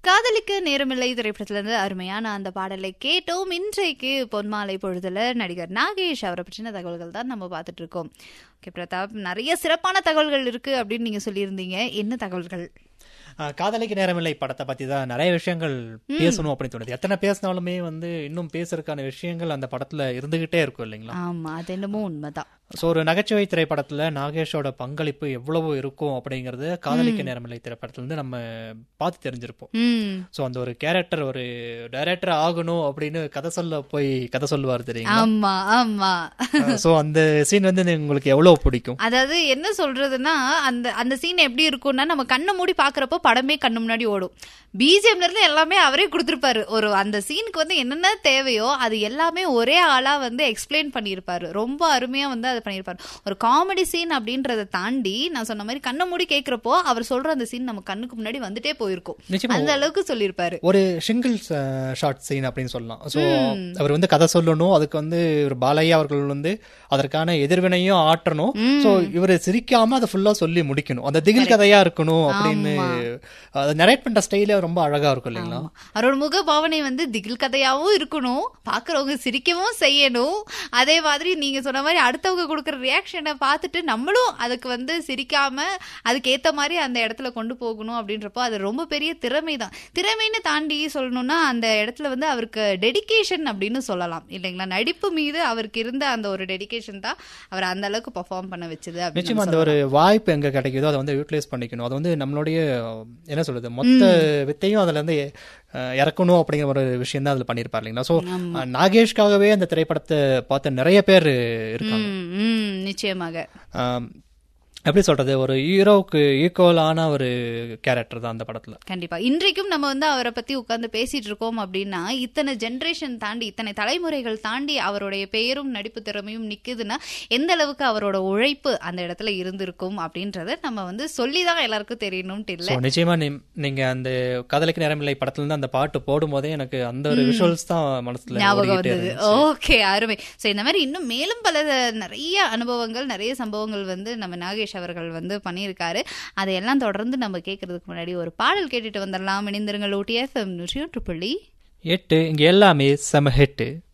காதலிக்க நேரமில்லை திரைப்படத்திலிருந்து அருமையான அந்த பாடலை கேட்டோம் இன்றைக்கு பொன்மாலை பொழுதுல நடிகர் நாகேஷ் அவரை பற்றின தகவல்கள் தான் நம்ம பார்த்துட்டு இருக்கோம் ஓகே பிரதாப் நிறைய சிறப்பான தகவல்கள் இருக்கு அப்படின்னு நீங்க சொல்லியிருந்தீங்க என்ன தகவல்கள் ஆஹ் காதலிக்கு நேரமில்லை படத்தை பத்தி தான் நிறைய விஷயங்கள் பேசணும் அப்படின்னு தோணுது எத்தனை பேசினாலுமே வந்து இன்னும் பேசுறதுக்கான விஷயங்கள் அந்த படத்துல இருந்துகிட்டே இருக்கும் இல்லைங்களா ஆமா அது என்னமோ உண்மைதான் ஸோ ஒரு நகைச்சுவை திரைப்படத்துல நாகேஷோட பங்களிப்பு எவ்வளவு இருக்கும் அப்படிங்கறது காதலிக்க நேரமில்லை திரைப்படத்துல இருந்து நம்ம பார்த்து தெரிஞ்சிருப்போம் ம் ஸோ அந்த ஒரு கேரக்டர் ஒரு டைரக்டர் ஆகணும் அப்படின்னு கதை சொல்ல போய் கதை சொல்லுவார் தெரியுங்களா ஆமா ஆமா ஸோ அந்த சீன் வந்து உங்களுக்கு எவ்வளவு பிடிக்கும் அதாவது என்ன சொல்றதுன்னா அந்த அந்த சீன் எப்படி இருக்கும்னா நம்ம கண்ணை மூடி பாக்குறப்போ படமே கண்ணு முன்னாடி ஓடும் பிஜிஎம்ல இருந்து எல்லாமே அவரே கொடுத்திருப்பாரு ஒரு அந்த சீனுக்கு வந்து என்னென்ன தேவையோ அது எல்லாமே ஒரே ஆளா வந்து எக்ஸ்பிளைன் பண்ணியிருப்பாரு ரொம்ப அருமையா வந்து அதை பண்ணியிருப்பாரு ஒரு காமெடி சீன் அப்படின்றத தாண்டி நான் சொன்ன மாதிரி கண்ணை மூடி கேட்கிறப்போ அவர் சொல்ற அந்த சீன் நம்ம கண்ணுக்கு முன்னாடி வந்துட்டே போயிருக்கும் நிச்சயமா அந்த அளவுக்கு சொல்லியிருப்பாரு ஒரு சிங்கிள் ஷார்ட் சீன் அப்படின்னு சொல்லலாம் ஸோ அவர் வந்து கதை சொல்லணும் அதுக்கு வந்து ஒரு பாலையா அவர்கள் வந்து அதற்கான எதிர்வினையும் ஆற்றணும் ஸோ இவர் சிரிக்காம அதை ஃபுல்லா சொல்லி முடிக்கணும் அந்த திகில் கதையா இருக்கணும் அப்படின்னு அதை நரேட் பண்ற ஸ்டைலே ரொம்ப அழகா இருக்கும் இல்லைங்களா அவரோட முக பாவனை வந்து திகில் கதையாவும் இருக்கணும் பாக்குறவங்க சிரிக்கவும் செய்யணும் அதே மாதிரி நீங்க சொன்ன மாதிரி அடுத்தவங்க கொடுக்குற ரியாக்ஷனை பார்த்துட்டு நம்மளும் அதுக்கு வந்து சிரிக்காம அதுக்கு ஏத்த மாதிரி அந்த இடத்துல கொண்டு போகணும் அப்படின்றப்போ அது ரொம்ப பெரிய திறமை தான் திறமைன்னு தாண்டி சொல்லணும்னா அந்த இடத்துல வந்து அவருக்கு டெடிகேஷன் அப்படின்னு சொல்லலாம் இல்லைங்களா நடிப்பு மீது அவருக்கு இருந்த அந்த ஒரு டெடிகேஷன் தான் அவர் அந்த அளவுக்கு பெர்ஃபார்ம் பண்ண வச்சது அப்படின்னு நிச்சயமா அந்த ஒரு வாய்ப்பு எங்க கிடைக்குதோ அதை வந்து யூட்டிலைஸ் பண்ணிக்கணும் அது வந்து நம்மளுடைய என்ன சொல்றது மொத்த வித்தையும் அதுல இருந்து அஹ், இறக்கணும் அப்படிங்கிற ஒரு விஷயம் தான் அதுல பண்ணியிருப்பார் இல்லைங்களா ஸோ நாகேஷ்காகவே அந்த திரைப்படத்தை பார்த்த நிறைய பேர் இருக்காங்க ம், ம், நிச்சயமாக ஆம், எப்படி சொல்றது ஒரு ஹீரோவுக்கு ஈக்குவலான ஒரு கேரக்டர் தான் அந்த படத்துல கண்டிப்பா இன்றைக்கும் நம்ம வந்து அவரை பத்தி உட்கார்ந்து பேசிட்டு இருக்கோம் அப்படின்னா இத்தனை ஜெனரேஷன் தாண்டி இத்தனை தலைமுறைகள் தாண்டி அவருடைய பெயரும் நடிப்பு திறமையும் நிக்குதுன்னா எந்த அளவுக்கு அவரோட உழைப்பு அந்த இடத்துல இருந்திருக்கும் அப்படின்றத நம்ம வந்து சொல்லிதான் எல்லாருக்கும் தெரியணும்ட்டு இல்ல ஸோ நிச்சயமா நீ- நீங்க அந்த காதலிக்கு நேரமில்லை படத்துல இருந்து அந்த பாட்டு போடும் போதே எனக்கு அந்த ஒரு விஷுவல்ஸ் தான் மனசுல ஞாபகம் ஓடிக்கிட்டே வந்தது இருந்துச்சு. ஓகே அருமை சோ இந்த மாதிரி இன்னும் மேலும் பல நிறைய அனுபவங்கள் நிறைய சம்பவங்கள் வந்து நம்ம நாகேஷ் அவர்கள் வந்து பண்ணியிருக்காரு அதையெல்லாம் தொடர்ந்து நம்ம கேட்கறதுக்கு முன்னாடி ஒரு பாடல் கேட்டுட்டு வந்துடலாம் இணைந்திருங்கள் ஓடிஎஃப் நூற்றி ஒன்று புள்ளி எட்டு இங்க எல்லாமே செம ஹிட்டு